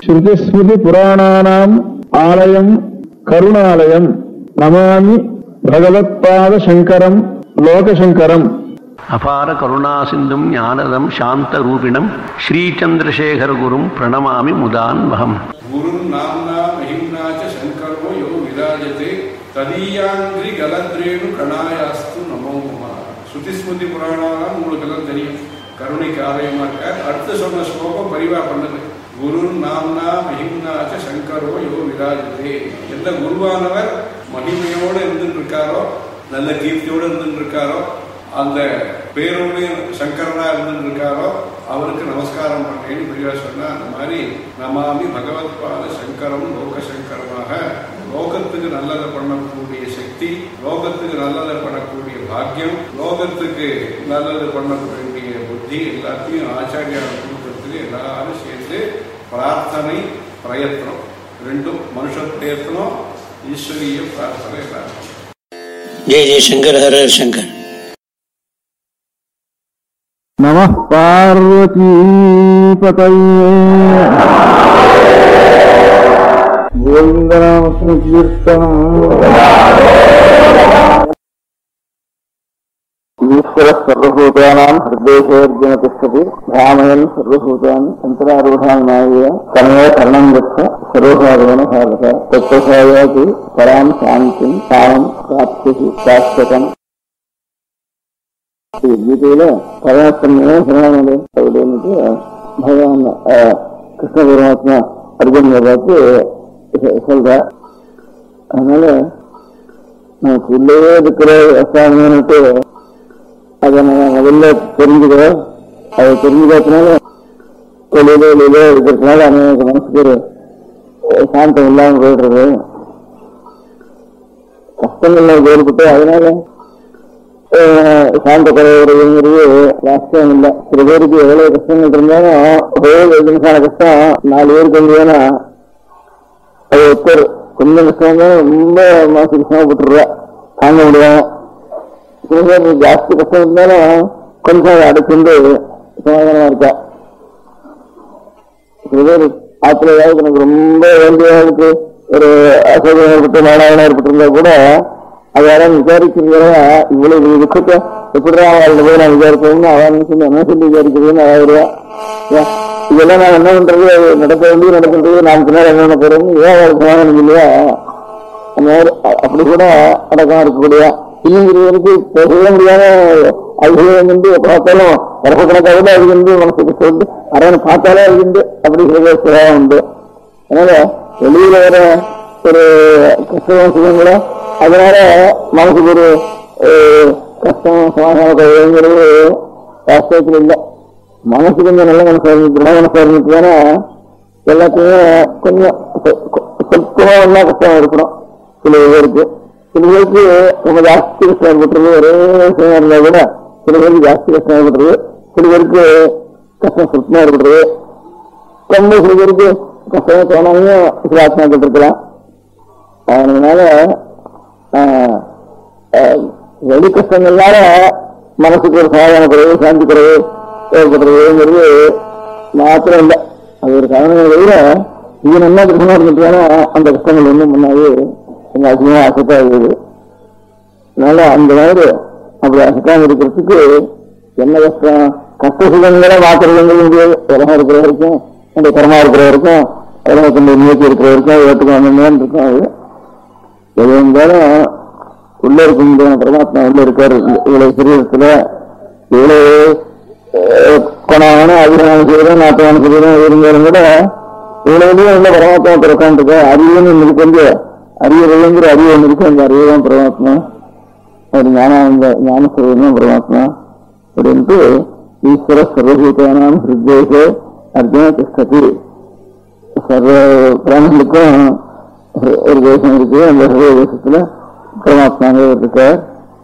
ஸ்ருதிஸ்மிருதி புராணானாம் ஆலயம் கருணாலயம் நமாமி பகவத்பாத சங்கரம் லோகசங்கரம் அபார கருணா சிந்தும் ஞானதம் சாந்த ரூபிணம் ஸ்ரீச்சந்திரசேகர குரும் பிரணமாமி முதான்வகம் गुरुं नाम्ना महिम्ना च शङ्करो यो विराजते ததீயாங்கிரி கலத்ரேணு கணாயாஸ்து நமோ நம ஸ்ருதிஸ்மிருதி புராணாலாம் உங்களுக்கு எல்லாம் தெரியும் கருணைக்கு ஆலயமா இருக்கார் அடுத்து சொன்ன ஸ்லோகம் பரிவா பண்ணது குரு நாம்னா மகிம்னாச்ச சங்கரோ யோ விராஜதே எந்த குருவானவர் மகிமையோடு இருந்துட்டு இருக்காரோ நல்ல கீர்த்தியோடு இருந்துட்டு இருக்காரோ அந்த பேரோடு சங்கரனா இருந்துட்டு இருக்காரோ அவருக்கு நமஸ்காரம் பண்றேன்னு பெரியவா சொன்னா அந்த மாதிரி நமாமி பகவத்பாத சங்கரம் லோக சங்கரமாக லோகத்துக்கு நல்லதை பண்ணக்கூடிய சக்தி லோகத்துக்கு நல்லதை பண்ணக்கூடிய பாக்கியம் லோகத்துக்கு நல்லது பண்ணக்கூடிய புத்தி எல்லாத்தையும் ஆச்சாரியார் கொடுக்கறதுக்கு எல்லாரும் சேர்ந்து பிரார்த்தனை பிரயத்னம் ரெண்டும் மனுஷ பிரயத்னம் ஈஸ்வரிய பிரார்த்தனை எல்லாரும் जय जय शंकर हर हर शंकर நம பார்வதீபதையே கோவிந்தநாம சங்கீர்த்தனம் ஈஸ்வர சர்வபூதானாம் ஹிருதேசோர்ஜுன திஷ்டதி ராமயன் சர்வபூதான் சந்திராரூಢான் மாய தனய கர்ணம் கச்ச சர்வபாதேன பாரத தத்துவசாயாதி பராம் சாந்திம் காமம் பிராப்தி சாஸ்வதம் கீதையில பரமாத்மே சரணானது அப்படின்னு பகவான் அஹ், கிருஷ்ண பரமாத்மா அர்ஜுனை பார்த்து சொ- சொல்ற அதனால நமக்கு உள்ளே இருக்கிற அசாமியன்ட்டு அதை நம்ம முதல்ல தெரிஞ்சுக்க அதை தெரிஞ்சுக்கிறதுனால வெளியில வெளியில இருக்கிறதுனால அநேக மனசுக்கு ஒரு அஹ், சாந்தம் இல்லாம போயிடுறது கஷ்டங்கள்ல ஏற்பட்டு அதனால அஹ் சாந்த குறைவுங்கிறது வாஸ்தவம் இல்லை சில பேருக்கு எவ்வளவு கஷ்டங்கள் இருந்தாலும் ஒரே ஒரு நிமிஷமான கஷ்டம் நாலு பேருக்கு இருந்ததுன்னா அது ஒருத்தர் கொஞ்சம் கஷ்டம் இருந்தாலும் ரொம்ப மனசு கஷ்டப்பட்டுருவா தாங்க முடியும் சில பேர் ஜாஸ்தி கஷ்டம் இருந்தாலும் கொஞ்சம் அதை அடைச்சிருந்து சமாதானமா இருக்கா சில பேர் ஆத்துல ஏதாவது எனக்கு ரொம்ப வேண்டியவர்களுக்கு ஒரு அசௌகரியம் ஏற்பட்டு மாணவனா ஏற்பட்டிருந்தா கூட அது யாரும் விசாரிக்கிறதா இவ்வளவு துக்கத்தை எப்படி அவள்கிட்ட போய் நான் விசாரிக்கணும்னு அவன் சொல்லி என்ன சொல்லி விசாரிக்கிறதுன்னு அவாயிடுவா ஏன், இதெல்லாம் நான் என்ன பண்றது அது நடக்க வேண்டியது நடக்கின்றது நான் பின்னாடி என்ன பண்ண போறேன்னு ஏன் அவளுக்கு சமாதானம் இல்லையா அந்த மாதிரி அ- அப்படி கூட அடக்கம் இருக்கக்கூடிய இல்லைங்கிறவருக்கு பேசவே முடியாத ஐஸ்வர்யம் வந்து எப்ப பார்த்தாலும் வருஷக்கணக்காக கூட அது வந்து மனசுக்கு சொல்லிட்டு அரவணை பார்த்தாலே அது வந்து அப்படி சில சுபாவம் உண்டு அதனால வெளியில வர ஒரு கஷ்டம் சுகங்களோ அதனால மனசுக்கு ஒரு அஹ், கஷ்டம் சமாதான குறைவுங்கிறது வாஸ்தவத்தில் இல்லை மனசு கொஞ்சம் நல்ல மனசு இருந்துச்சு நல்ல மனசு இருந்துச்சுன்னா எல்லாத்தையுமே கொஞ்சம் சொ- கொ- சொற்பமா ஒன்னா கஷ்டம் இருக்கணும் சில பேருக்கு சில பேருக்கு ரொம்ப ஜாஸ்தி கஷ்டம் ஏற்பட்டுறது ஒரே விஷயம் இருந்தா கூட சில பேருக்கு ஜாஸ்தி கஷ்டம் ஏற்பட்டுறது சில பேருக்கு கஷ்டம் சுத்தமா ஏற்படுறது ரொம்ப சில பேருக்கு கஷ்டமே தோணாமையும் சில ஆத்மாக்கள் இருக்கலாம் அதனால ஆஹ், ஆஹ், வெளி கஷ்டங்கள்னால மனசுக்கு ஒரு சமாதான குறைவு சாந்தி குறைவு ஏற்படுறதுங்கிறது மாத்திரம் இல்லை அது ஒரு காரணம் தவிர இது நல்லா கஷ்டமா இருந்துட்டாலும் அந்த கஷ்டங்கள் வந்து முன்னாடி கொஞ்சம் அதிகமா அசத்தா இருக்குது அதனால அந்த மாதிரி அப்படி அசத்தாம இருக்கிறதுக்கு என்ன கஷ்டம் கஷ்ட சுகங்களை மாத்திரங்கள் முடியாது உலகம் இருக்கிற வரைக்கும் அந்த கரமா இருக்கிற வரைக்கும் உலகம் கொண்டு முயற்சி இருக்கிற வரைக்கும் ஏற்றுக்கும் அந்த இருக்கும் அது எது இருந்தாலும் உள்ள இருக்க பரமாத்மா உள்ள இருக்காரு இவ்வளவு சரீரத்துல இவ்வளவு அஹ், கொணான அதிகமான சரீரம் நாட்டமான சரீரம் இருந்தாலும் கூட இவ்வளவுலயும் உள்ள பரமாத்மா பிறக்காண்டிருக்க அறிவுன்னு இன்னைக்கு கொஞ்சம் அறிவுங்கிற அறிவு ஒன்று இருக்கு அந்த அறிவு தான் பரமாத்மா ஒரு ஞானானந்த ஞான சுரூபம் பரமாத்மா அப்படின்ட்டு ஈஸ்வர சர்வபூதானாம் ஹிருதேசே அர்ஜுன திஷ்டதி சர்வ பிராணிகளுக்கும் ஒரு- ஒரு தேசம் இருக்கு அந்த ஹிருதய தேசத்துல பரமாத்மாவே இருக்கார்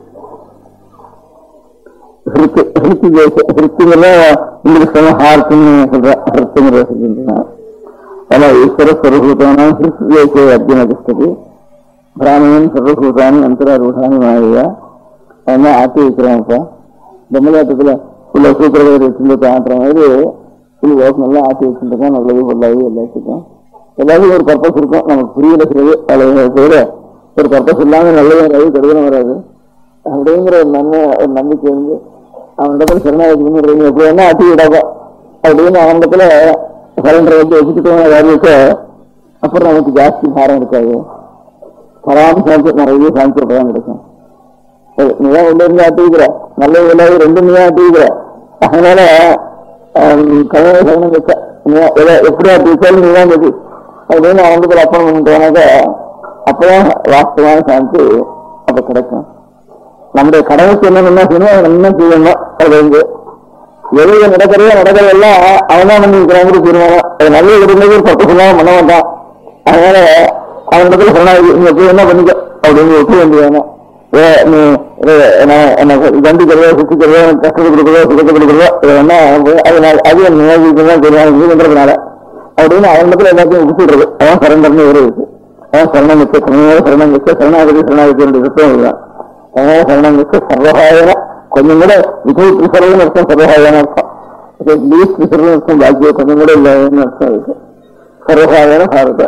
ஹிருத்து ஹிருத்து தேச ஹிருத்துங்கிற இங்கிலீஷ் ஹார்ட்னு சொல்ற ஹிருத்துங்கிற சொல்லிருந்தேன் அதனால ஈஸ்வர சர்வபூதானாம் ஹிருத்து தேசே அர்ஜுன திஷ்டதி பிராமணன் சர்வபூதானி அந்தராரூடானி மாயா அதெல்லாம் ஆட்டி வைக்கிறோம்ப்பா பிரம்மஜாத்தத்துல உள்ள சூத்திரத்தை வச்சு ஆட்டுற மாதிரி இது யோசனை எல்லாம் ஆட்டி வச்சுருக்கோம் நல்லது பொல்லாது எல்லாத்துக்கும் எல்லாத்துக்கும் ஒரு பர்பஸ் இருக்கும் நமக்கு புரியல சிலது அதை தவிர ஒரு பர்பஸ் இல்லாம நல்லதும் வராது கெடுதலும் வராது அப்படிங்கிற ஒரு நன்மை ஒரு நம்பிக்கை வந்து அவனிடத்துல சரணாகி எப்படி வேணா ஆட்டி விடாத அப்படின்னு அவனிடத்துல சரண்டர் வந்து வச்சுக்கிட்டோம் காரியத்தை அப்புறம் நமக்கு ஜாஸ்தி பாரம் இருக்காது பராம சாந்தி நிறைய சாந்தி பயம் கிடைக்கும் சரி, நீதான் உள்ள இருந்து ஆட்டிக்கிற நல்ல இல்லாத ரெண்டும் நீ ஆட்டிக்கிற அதனால கல்யாண சரணம் வச்ச நீ எதை- எப்படி ஆட்டி வச்சாலும் நீ தான் கதி அப்படின்னு அவங்களுக்கு அப்பம் பண்ணிட்டோனாக்க அப்பதான் வாஸ்தவான சாந்தி அப்ப கிடைக்கும் நம்முடைய கடவுளுக்கு என்ன செய்யணும் அதை என்ன செய்யணும் அது வந்து எது நடக்கிறதோ நடக்கிறதெல்லாம் அவன் தான் பண்ணிக்கிறாங்க தீர்மானம் அது நல்ல இருந்தது பத்து சொல்லாம பண்ண மாட்டான் அதனால அவனிடத்துல சொன்னாங்க நீங்க போய் என்ன பண்ணிக்க அப்படின்னு விட்டு வேண்டியதானே ஏ, நீ ஏ, நான் என்ன தண்டிக்கிறதோ சுத்திக்கிறதோ கஷ்டத்தை கொடுக்குறதோ சுகத்தை கொடுக்குறதோ இது என்ன அது நான் அது என் நியோகிக்கிறதா தெரியும் இதுன்றதுனால அப்படின்னு அவனிடத்துல எல்லாத்தையும் விட்டுடுறது அவன் சரண்டர்னு ஒரு இருக்கு அவன் சரணம் வச்ச சரணம் சரணம் வச்ச சரணாகதி சரணாகதி என்ற சுத்தம் இதுதான் அதனால சரணம் வச்ச சர்வகாயன கொஞ்சம் கூட விஜய் பிரிசர்வன் அர்த்தம் சர்வகாயன அர்த்தம் லீஸ் பிரிசர்வன் அர்த்தம் பாக்கியம் கொஞ்சம் கூட இல்லைன்னு அர்த்தம் இருக்கு சர்வகாயன பாரத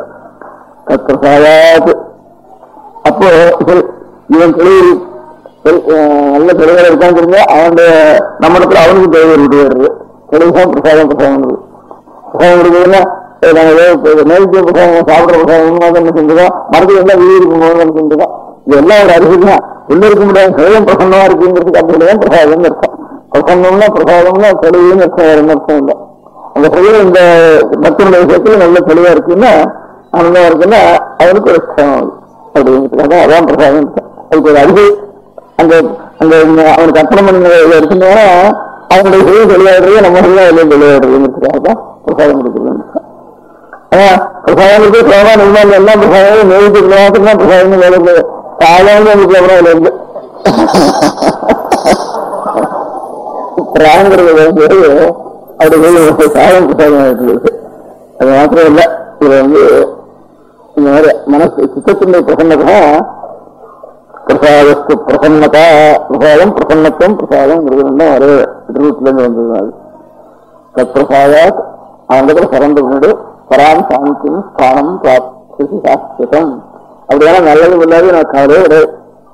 தத்ரசாயாத் அப்போ சரி, இவன் தெளிவு சரி, அஹ், நல்ல தெளிவாக இருக்கான்னு தெரிஞ்சா அவனுடைய நம்ம இடத்துல அவனுக்கு தெளிவு விட்டு வருது தெளிவுதான் பிரசாதம் பிரசாதம் வருது பிரசாதம் கொடுக்குதுன்னா சரி, நாங்க ஏதோ இப்ப நைவேத்திய பிரசாதம் சாப்பிடுற பிரசாதம் என்ன செஞ்சுக்கோம் மரத்துக்கு என்ன வீடு இருக்கும் செஞ்சுக்கோம் இது எல்லாம் ஒரு அறிவு தான் உள்ள இருக்க முடியாது ஹயம் பிரசன்னமா இருக்குங்கிறதுக்கு அப்படி தான் பிரசாதம் இருக்கும் பிரசன்னம்னா பிரசாதம்னா தெளிவுன்னு அர்த்தம் வேற என்ன அர்த்தம் இல்லை அந்த செயல் இந்த பக்தனுடைய விஷயத்துல நல்ல தெளிவா இருக்குன்னா ஆனந்தமா இருக்குன்னா அவனுக்கு ஒரு ஸ்தலம் ஆகுது அப்படிங்கிறதுக்காக அதான் பிரசாதம் அதுக்கு ஒரு அறிவு அந்த அந்த அவனுக்கு அர்ப்பணம் பண்ண இருக்குன்னா அவனுடைய செயல் தெளிவாடுறது நம்ம எல்லாம் எல்லாம் தெளிவாடுறதுங்கிறதுக்காக தான் பிரசாதம் கொடுக்குறது ஆனா பிரசாதம் இருக்கு சோமா நிர்மாணம் எல்லாம் பிரசாதம் நேருக்கு மாத்திரம் தான் பிரசாதம் வேலை இருக்குது காலையில இருக்கு அப்புறம் அதுல இருந்து பிராங்கிறது வந்து அப்படி சாதம் பிரசாதம் இருக்குது அது மாத்திரம் இல்ல இது வந்து இந்த மாதிரி மனசு சித்தத்தினுடைய பிரசன்னதா பிரசாதத்து பிரசன்னதா பிரசாதம் பிரசன்னத்துவம் பிரசாதம் தான் ஒரே ரூட்ல இருந்து வந்தது அது தற்பிரசாதாத் அவனிடத்துல சரண்டு கொண்டு பராம் சாந்தியும் ஸ்தானம் பிராப்தி சாஸ்திரம் அப்படியான நல்லது இல்லாத நான் கவலையே கிடையாது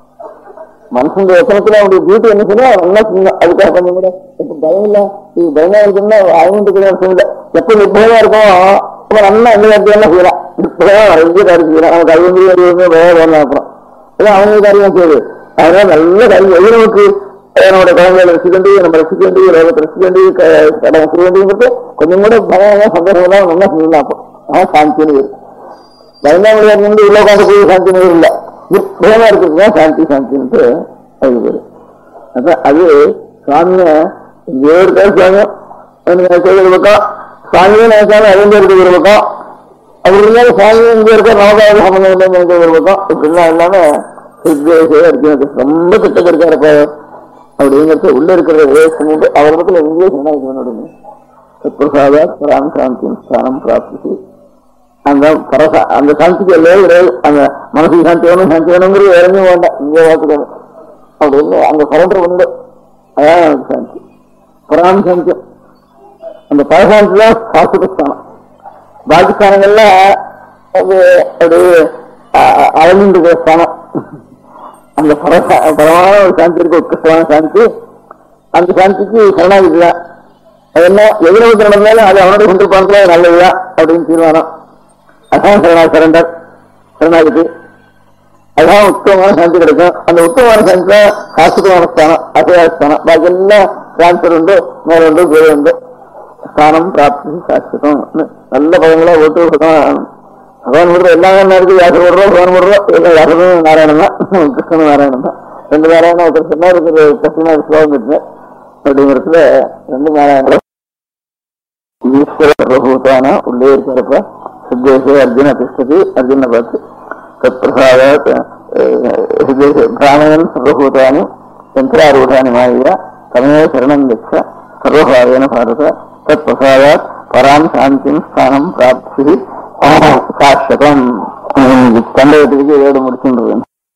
மனுஷன் வசனத்துல அவனுடைய பியூட்டி என்ன சொன்னா அவன் என்ன செய்யணும் அதுக்காக கொஞ்சம் கூட இப்ப பயம் இல்ல இது பயமா இருக்குன்னா அவங்க கூட விஷயம் இல்ல எப்ப நிர்பயமா இருக்கும் அப்ப நல்லா எந்த காரியெல்லாம் செய்யலாம் நிர்பயம் நிறைய காரியம் செய்யலாம் நமக்கு ஐந்து அறிவு பயம் வரலாம் அப்புறம் அதான் அவங்க காரியம் செய்யுது அதனால நல்ல காரியம் எது நமக்கு என்னோட குழந்தைகளை ரசிக்க வேண்டிய நம்ம ரசிக்க வேண்டிய லோகத்தை ரசிக்க வேண்டிய கடமை செய்ய வேண்டியது கொஞ்சம் கூட பயம் சந்தோஷம் எல்லாம் நல்லா செய்யலாம் அப்போ அதான் சாந்தின்னு இருக்கு பயந்தாமொழியார் வந்து உள்ள உட்காந்து போய் சாந்தி நகர் இல்ல நிர்பயமா இருக்கிறது தான் சாந்தி சாந்தின்ட்டு அது பேரு அதான் அது சுவாமிய இங்கே இருக்கா சுவாமி செய்த ஒரு பக்கம் சுவாமியே நினைச்சாலும் அறிந்து இருக்கிற ஒரு பக்கம் அப்படி இருந்தாலும் சுவாமி இங்கே இருக்க நமக்காவது சம்பந்தம் இல்லைன்னு நினைக்கிற ஒரு பக்கம் இப்படிலாம் இல்லாம சித்தேசே இருக்கு ரொம்ப கிட்ட இருக்காருப்பா அப்படிங்கிறது உள்ள இருக்கிற வேஷம் அவரிடத்துல இங்கிலீஷ் என்ன இது பிரசாத பராம் சாந்தி ஸ்தானம் பிராப்தி அந்த பரச அந்த சாந்திக்கு எல்லாம் கிடையாது அந்த மனசுக்கு சாந்தி வேணும் சாந்தி வேணுங்கிறது இறங்க வேண்டாம் இங்கே பார்த்துக்கணும் அப்படின்னு அங்க சரண்டர் உண்டு அதான் எனக்கு சாந்தி பராம் சாந்தி அந்த பரசாந்தி தான் சாஸ்திரஸ்தானம் பாக்கி ஸ்தானங்கள்ல அது அப்படியே அழகின்ற ஸ்தானம் அந்த பரச பரமான ஒரு சாந்தி இருக்கு உத்கிருஷ்டமான சாந்தி அந்த சாந்திக்கு சரணாகிதி தான் அது என்ன எதிர நடந்தாலும் அது அவனுடைய சந்தர்ப்பத்துல நல்லதுதான் அப்படின்னு தீர்மானம் அதான் சரணா சரண்டர் சரணாகிதி அதான் உத்தமமான சாந்தி கிடைக்கும் அந்த உத்தமமான சாந்தி தான் சாஸ்திரமான ஸ்தானம் அசையாஸ்தானம் பாக்கி எல்லாம் டிரான்ஸ்பர் உண்டு மேல உண்டு கீழே உண்டு ஸ்தானம் பிராப்தி சாஸ்திரம் நல்ல பதங்களா ஓட்டு பகவான் பகவான் விடுற எல்லாமே என்ன இருக்கு யாசர் விடுறோம் பகவான் விடுறோம் எல்லாம் யாசரும் நாராயணன் தான் கிருஷ்ணன் நாராயணன் தான் ரெண்டு நாராயணன் ஒருத்தர் சொன்னா இருக்கிற கிருஷ்ணா ஸ்லோகம் இருக்கு அப்படிங்கிறதுல ரெண்டு நாராயணன் ஈஸ்வர பிரபூதான உள்ளே இருக்கிறப்ப சித்தேசே அர்ஜுன திஷ்டதி அர்ஜுன பார்த்து தற்பிரசாத பிராமணன் சர்வபூதானி யந்திராரூடானி மாயா தமே சரணம் கச்ச சர்வபாவேன பாரத தற்பிரசாதாத் பராம் சாந்திம் ஸ்தானம் பிராப்தி சாஸ்வதம் தண்டகத்துக்கு இதோடு முடிச்சுன்றது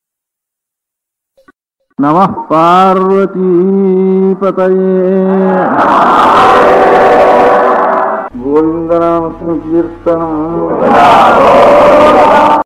நம பார்வதி கீர்த்தனம்